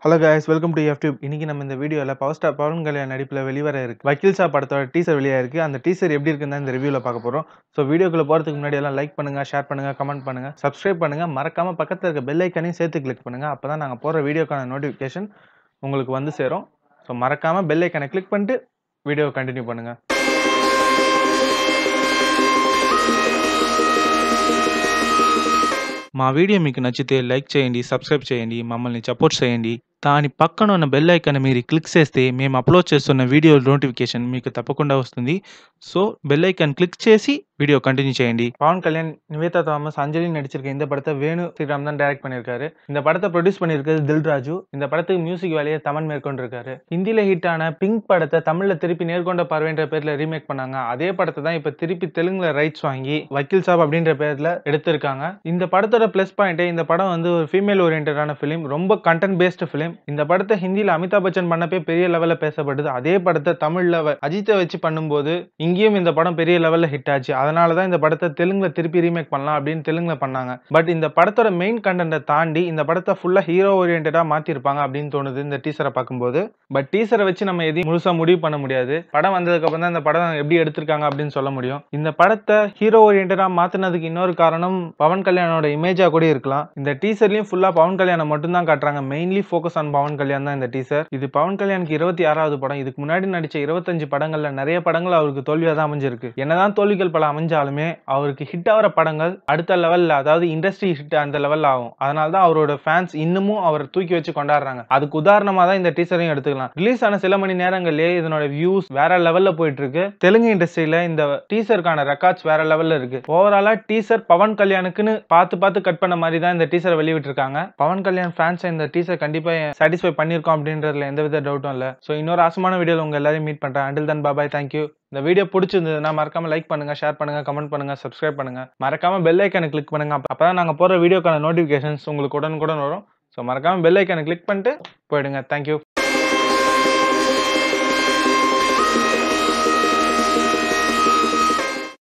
hello guys welcome to YouTube இன்னைக்கு நம்ம இந்த வீடியோவில் பவர் ஸ்டார் பவன் கல்யாண் நடிப்பில் வெளிவர இருக்கு வக்கீல் சா படத்தோட டீசர் வெளியாக இருக்கு அந்த டீசர் எப்படி இருக்குன்னு தான் இந்த ரிவ்யூவில் பார்க்க போகிறோம் ஸோ வீடியோக்குள்ள போகிறதுக்கு முன்னாடி எல்லாம் லைக் பண்ணுங்க ஷேர் பண்ணுங்க கமெண்ட் பண்ணுங்க சப்ஸ்கிரைப் பண்ணுங்க மறக்காம பக்கத்தில் இருக்க பெல் ஐக்கனையும் சேர்த்து கிளிக் பண்ணுங்க அப்போ தான் நாங்கள் போகிற வீடியோக்கான நோட்டிஃபிகேஷன் உங்களுக்கு வந்து சேரும் ஸோ மறக்காம பெல் ஐக்கனை கிளிக் பண்ணிட்டு வீடியோவை கண்டினியூ பண்ணுங்க మా వీడియో మీకు నచ్చితే లైక్ చేయండి సబ్స్క్రైబ్ చేయండి మమ్మల్ని సపోర్ట్ చేయండి దాని పక్కన ఉన్న బెల్ ఐకాన్ మీరు క్లిక్ చేస్తే మేము అప్లోడ్ చేస్తున్న వీడియో నోటిఫికేషన్ మీకు తప్పకుండా వస్తుంది సో బెల్ ఐకాన్ క్లిక్ చేసి வீடியோ கண்டினியூ చేయండి பவன் கல்யாண் நிவேதா தாமஸ் அஞ்சலி நடிச்சிருக்க இந்த படத்தை வேணு ஸ்ரீராம் தான் டைரக்ட் பண்ணியிருக்காரு இந்த படத்தை ப்ரொடியூஸ் பண்ணியிருக்கிறது தில்ராஜு இந்த படத்துக்கு மியூசிக் வேலையை தமன் மேற்கொண்டிருக்காரு ஹிந்தியில ஹிட் ஆன பிங்க் படத்தை தமிழ்ல திருப்பி நேர்கொண்ட பார்வைன்ற பேர்ல ரீமேக் பண்ணாங்க அதே படத்தை தான் இப்ப திருப்பி தெலுங்குல ரைட்ஸ் வாங்கி வக்கீல் சாப் அப்படின்ற பேர்ல எடுத்திருக்காங்க இந்த படத்தோட பிளஸ் பாயிண்டே இந்த படம் வந்து ஒரு ஃபீமேல் ஓரியன்டான ஃபிலிம் ரொம்ப கண்டென்ட் பேஸ்டு ஃபிலிம் இந்த படத்தை ஹிந்தியில அமிதாப் பச்சன் பண்ணப்பே பெரிய லெவல்ல பேசப்படுது அதே படத்தை தமிழ்ல வ- அஜித்தை வச்சு பண்ணும்போது இங்கேயும் இந்த படம் பெரிய லெவல்ல ஹிட் ஆச்சு அதனால தான் இந்த படத்தை தெலுங்குல திருப்பி ரீமேக் பண்ணலாம் அப்படின்னு தெலுங்குல பண்ணாங்க பட் இந்த படத்தோட மெயின் கண்டென்ட்டை தாண்டி இந்த படத்தை ஃபுல்லா ஹீரோ ஓரியன்டா மாத்திருப்பாங்க அப்படின்னு தோணுது இந்த டீசரை பார்க்கும்போது பட் டீசரை வச்சு நம்ம எதையும் முழுசா முடிவு பண்ண முடியாது படம் வந்ததுக்கு அப்புறம் தான் இந்த படம் எப்படி எடுத்திருக்காங்க அப்படின்னு சொல்ல முடியும் இந்த படத்தை ஹீரோ ஓரியன்டா மாத்தினதுக்கு இன்னொரு காரணம் பவன் கல்யாணோட இமேஜா கூட இருக்கலாம் இந்த டீசர்லயும் ஃபுல்லா பவன் கல்யாணம் மட்டும் தான் காட்டுறாங்க mainly focus on Pawan Kalyan தான் இந்த டீசர் இது பவன் கல்யாணுக்கு இருபத்தி ஆறாவது படம் இதுக்கு முன்னாடி நடிச்ச இருபத்தஞ்சு படங்கள்ல நிறைய படங்கள் அவருக்கு தோல்வியா தான் அமைஞ்சிருக்கு என்னதான் தோல்விகள் பல அமைஞ்சாலுமே அவருக்கு ஹிட் ஆகிற படங்கள் அடுத்த லெவல்ல அதாவது இண்டஸ்ட்ரி ஹிட் அந்த லெவல்ல ஆகும் அதனால தான் அவரோட ஃபேன்ஸ் இன்னமும் அவர் தூக்கி வச்சு கொண்டாடுறாங்க அதுக்கு உதாரணமா தான் இந்த டீசரையும் எடுத்துக்கலாம் ரிலீஸ் ஆன சில மணி நேரங்கள்லயே இதனோட வியூஸ் வேற லெவல்ல போயிட்டு இருக்கு தெலுங்கு இண்டஸ்ட்ரியில இந்த டீசருக்கான ரெக்கார்ட்ஸ் வேற லெவல்ல இருக்கு ஓவராலா டீசர் பவன் கல்யாணுக்குன்னு பார்த்து பார்த்து கட் பண்ண மாதிரி தான் இந்த டீசரை வெளியிட்டிருக்காங்க பவன் கல்யாண் ஃபேன்ஸ் இந்த டீசர் கண்டிப்பா சாட்டிஸ்ஃபை பண்ணியிருக்கோம் அப்படின்றதுல எந்தவித டவுட்டும் இல்ல ஸோ இன்னொரு ஆசமான வீடியோல உங்க எல்லாரையும் மீட் பண்றேன் அண்டில் தன் பாபாய் தேங்க்யூ இந்த வீடியோ பிடிச்சிருந்ததுன்னா மறக்காம லைக் பண்ணுங்க ஷேர் பண்ணுங்க கமெண்ட் பண்ணுங்க சப்ஸ்கிரைப் பண்ணுங்க மறக்காம பெல் ஐக்கானை கிளிக் பண்ணுங்க அப்ப- அப்பதான் நாங்க போற வீடியோக்கான நோட்டிபிகேஷன்ஸ் உங்களுக்கு உடனுக்குடன் வரும் ஸோ மறக்காம பெல் ஐக்கானை கிளிக் பண்ணிட்டு போயிடுங்க தேங்க்யூ